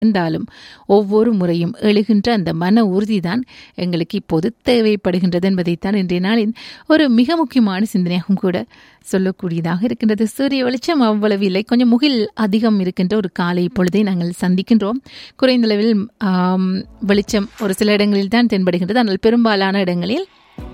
இருந்தாலும் ஒவ்வொரு முறையும் எழுகின்ற அந்த மன உறுதிதான் எங்களுக்கு இப்போது தேவைப்படுகின்றது என்பதைத்தான் இன்றைய நாளின் ஒரு மிக முக்கியமான சிந்தனையாகவும் கூட சொல்லக்கூடியதாக இருக்கின்றது சூரிய வெளிச்சம் அவ்வளவு இல்லை கொஞ்சம் முகில் அதிகம் இருக்கின்ற ஒரு காலை பொழுதை நாங்கள் சந்திக்கின்றோம் குறைந்தளவில் ஆம், வெளிச்சம் ஒரு சில இடங்களில் தான் தென்படுகின்றது ஆனால் பெரும்பாலான இடங்களில்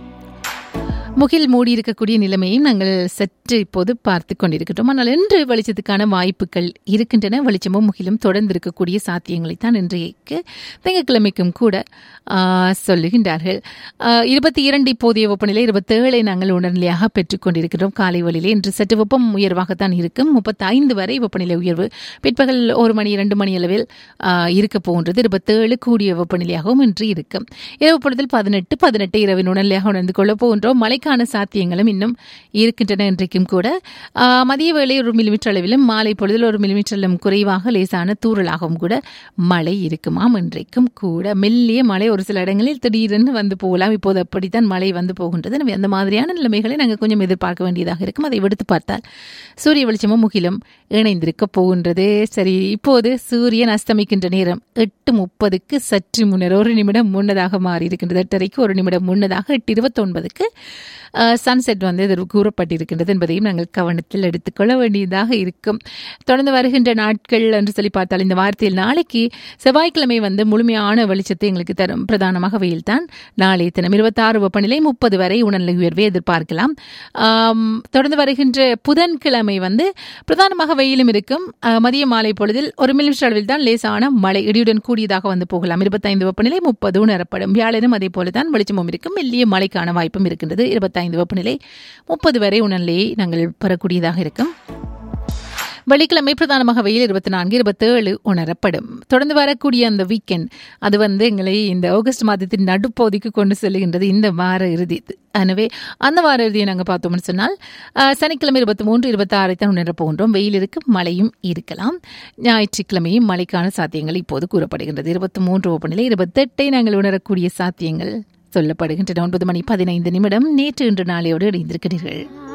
முகில் மூடி இருக்கக்கூடிய நிலைமையும் நாங்கள் சற்று இப்போது பார்த்து கொண்டிருக்கின்றோம் ஆனால் இன்று வெளிச்சத்துக்கான வாய்ப்புகள் இருக்கின்றன வெளிச்சமும் முகிலும் தொடர்ந்து இருக்கக்கூடிய சாத்தியங்களைத்தான் இன்றைக்கு திங்கட்கிழமைக்கும் கூட ஆ, சொல்லுகின்றார்கள் ஆ, இருபத்தி இரண்டு இப்போதைய வெப்பநிலை இருபத்தேழை நாங்கள் உடனடியாக பெற்றுக் கொண்டிருக்கிறோம் காலை வழியிலே இன்று சற்று வெப்பம் உயர்வாகத்தான் இருக்கும் முப்பத்தைந்து வரை வெப்பநிலை உயர்வு பிற்பகல் ஒரு மணி இரண்டு மணி அளவில் ஆ, இருக்க போகின்றது இருபத்தேழு கூடிய வெப்பநிலையாகவும் இன்று இருக்கும் இரவு பொழுதில் பதினெட்டு பதினெட்டு இரவின் உணர்நிலையாக உணர்ந்து கொள்ளப் போகின்றோம் மழைக்கான சாத்தியங்களும் இன்னும் இருக்கின்றன இன்றைக்கும் கூட ஆ, மதிய வேளை ஒரு மில்லிமீட்டர் அளவிலும் மாலை பொழுதில் ஒரு மில்லிமீட்டரிலும் குறைவாக லேசான தூறலாகவும் கூட மழை இருக்குமாம் இன்றைக்கும் கூட மெல்லிய மழை ஒரு சில இடங்களில் திடீரென்று வந்து போகலாம் இப்போது அப்படித்தான் மழை வந்து போகின்றது எனவே அந்த மாதிரியான நிலைமைகளை நாங்கள் கொஞ்சம் எதிர்பார்க்க வேண்டியதாக இருக்கும் அதை விடுத்து பார்த்தால் சூரிய வெளிச்சமும் முகிலும் இணைந்திருக்க போகின்றது சரி இப்போது சூரியன் அஸ்தமிக்கின்ற நேரம் எட்டு முப்பதுக்கு சற்று முன்னர் ஒரு நிமிடம் முன்னதாக மாறி இருக்கின்றது எட்டரைக்கு ஒரு நிமிடம் முன்னதாக எட்டு இருபத்தொன்பதுக்கு சன்செட் வந்து இது கூறப்பட்டிருக்கின்றது என்பதையும் நாங்கள் கவனத்தில் எடுத்துக்கொள்ள வேண்டியதாக இருக்கும் தொடர்ந்து வருகின்ற நாட்கள் என்று சொல்லி பார்த்தால் இந்த வாரத்தில் நாளைக்கு செவ்வாய்க்கிழமை வந்து முழுமையான வெளிச்சத்தை எங்களுக்கு தரும் பிரதானமாக வெயில் தான் நாளைய தினம் இருபத்தாறு வெப்பநிலை முப்பது வரை உணர்நிலை உயர்வை எதிர்பார்க்கலாம் ஆம், தொடர்ந்து வருகின்ற புதன்கிழமை வந்து பிரதானமாக வெயிலும் இருக்கும் ஆ, மதிய மாலை பொழுதில் ஒரு மில்லிமீட்டர் அளவில் தான் லேசான மழை இடியுடன் கூடியதாக வந்து போகலாம் இருபத்தைந்து வெப்பநிலை முப்பது உணரப்படும் வியாழனும் அதே போல தான் வெளிச்சமும் இருக்கும் மெல்லிய மழைக்கான வாய்ப்பும் இருக்கின்றது இருபத்தைந்து வெப்பநிலை முப்பது வரை உணர்நிலையை நாங்கள் பெறக்கூடியதாக இருக்கும் வெள்ளிக்கிழமை பிரதானமாக வெயில் இருபத்தி நான்கு இருபத்தேழு உணரப்படும் தொடர்ந்து வரக்கூடிய அந்த வீக்கெண்ட் அது வந்து எங்களை இந்த ஆகஸ்ட் மாதத்தின் நடுப்பகுதிக்கு கொண்டு செல்லுகின்றது இந்த வார இறுதி எனவே அந்த வார இறுதியை நாங்கள் பார்த்தோம்னு சொன்னால் அஹ், சனிக்கிழமை இருபத்தி மூன்று இருபத்தாறை தான் உணரப் போகின்றோம் வெயில் இருக்கு மழையும் இருக்கலாம் ஞாயிற்றுக்கிழமையும் மழைக்கான சாத்தியங்கள் இப்போது கூறப்படுகின்றது இருபத்தி மூன்று வெப்பநிலை இருபத்தெட்டை நாங்கள் உணரக்கூடிய சாத்தியங்கள் சொல்லப்படுகின்றன ஒன்பது மணி பதினைந்து நிமிடம் நேற்று இன்று நாளையோடு இணைந்திருக்கிறீர்கள்